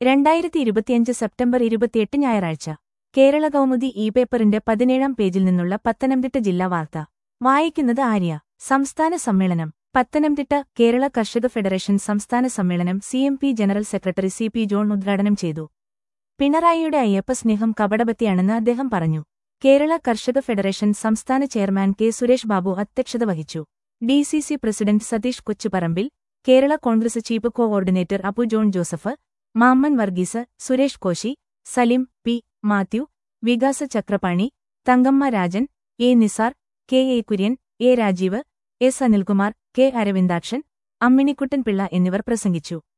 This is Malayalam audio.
രണ്ടായിരത്തി ഇരുപത്തിയഞ്ച് സെപ്റ്റംബർ ഇരുപത്തിയെട്ട് ഞായറാഴ്ച കേരള കൗമുദി ഇ പേപ്പറിന്റെ പതിനേഴാം പേജിൽ നിന്നുള്ള പത്തനംതിട്ട ജില്ലാ വാർത്ത വായിക്കുന്നത് ആര്യ സംസ്ഥാന സമ്മേളനം പത്തനംതിട്ട കേരള കർഷക ഫെഡറേഷൻ സംസ്ഥാന സമ്മേളനം C M P general secretary C P John ഉദ്ഘാടനം ചെയ്തു പിണറായിയുടെ അയ്യപ്പ സ്നേഹം കപടഭക്തിയാണെന്ന് അദ്ദേഹം പറഞ്ഞു കേരള കർഷക ഫെഡറേഷൻ സംസ്ഥാന ചെയർമാൻ കെ സുരേഷ് ബാബു അധ്യക്ഷത വഹിച്ചു D C C president Satheesh Kochuparambil Kerala Congress chief coordinator Appu John Joseph Mammen Varghese Suresh Koshy Salim P Mathew Vikas Chakrapani Thankamma Rajan A Nisar K A Kurian A Rajeev S Anilkumar K Aravindakshan Amminikuttan Pillai എന്നിവർ പ്രസംഗിച്ചു